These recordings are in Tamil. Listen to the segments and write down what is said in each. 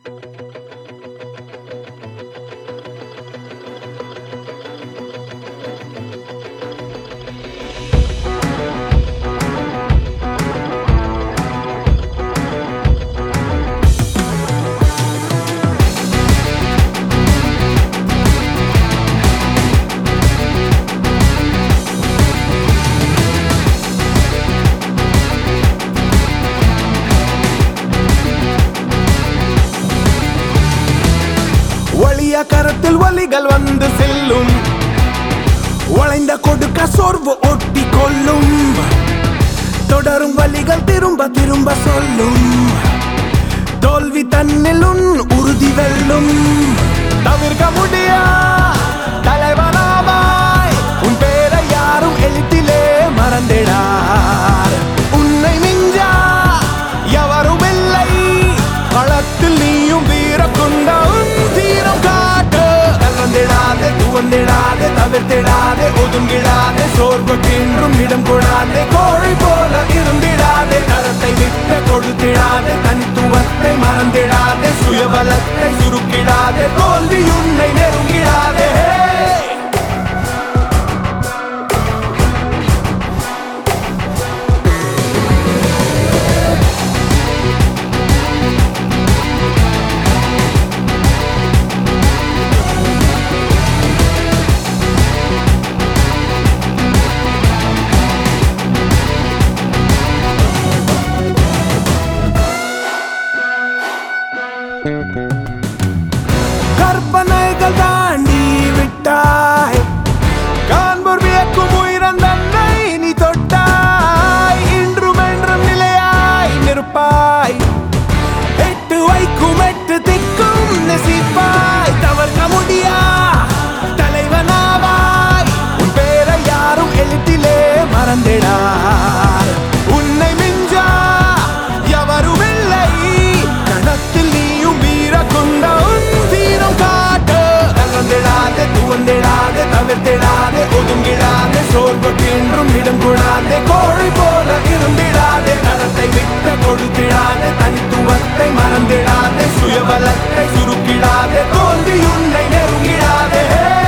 ஒளிய கரத்தில் ஒலிகள் வந்து செல்லும் உழைந்த கொடுக்க சோர்வு ஒட்டி கொள்ளும் தொடரும் வலிகள் திரும்ப திரும்ப சொல்லும் தோல்வி தன்னில் உன் உறுதி வெல்லும் தவிர்க்க முடியா தலைவனாவாய் உன் பேரை யாரும் எழுத்திலே மறந்திடார் உன்னை மிஞ்சா எவரும் இல்லை களத்தில் நீயும் வீர கொண்ட உன் தீரம் காட்டு கலந்திடாதே துவந்திடாதே தவிர்த்திடாதே ஒதுங்கிடாதே சோர்வுக்கென்றும் இடம் கொடாதே கோழி போல இருந்திடாதே கரத்தை விட்டு கொடுத்திடாதே தனித்துவத்தை மறந்திடாதே சுயபலத்தை சுருக்கிடாதே தோல்வி உன்னை நெருங்கிடாதே கற்பனைகள் தாண்டி விட்டாய் காண்போர் வியக்கும் உயிரன் தன்னை நீ தொட்டாய் இன்றும் என்றும் நிலையாய் நிற்பாய் எட்டு வைக்கும் எட்டு திக்கும் நெசிப்பாய் தவிர்க்க முடியா தலைவனாவாய் உன் பேரை யாரும் எழுத்திலே மறந்திடார் உன்னை மிஞ்சா எவரும் இல்லை கணத்தில் நீயும் வீர கொண்ட உன் வீரம் காட்டு கலந்திடாதே துவந்திடாதே தவிர்த்திடாதே ஒதுங்கிடாதே சோர்வுக்கென்றும் இடம் கொடாதே கோழி போல இருந்திடாதே கரத்தை விட்டு கொடுத்திடாதே தனித்துவத்தை மறந்திடாதே சுயபலத்தை சுருக்கிடாதே தோல்வி உன்னை நெருங்கிடாதே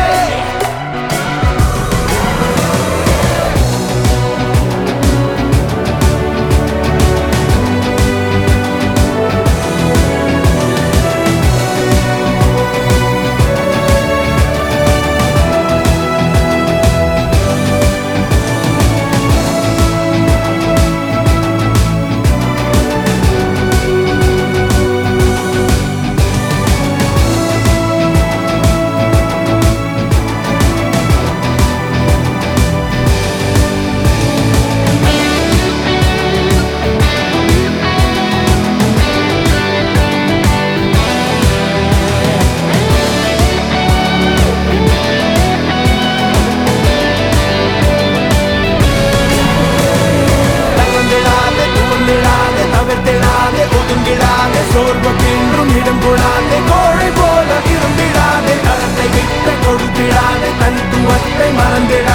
தளர்ந்திடாதே துவந்திடாதே தவிர்த்திடாதே ஒதுங்கிடாதே சோர்வுக்கென்றும் இடம் கொடாதே கோழை போல இருந்திடாதே கரத்தை விட்டு கொடுத்திடாதே தனித்துவத்தை மறந்திடாதே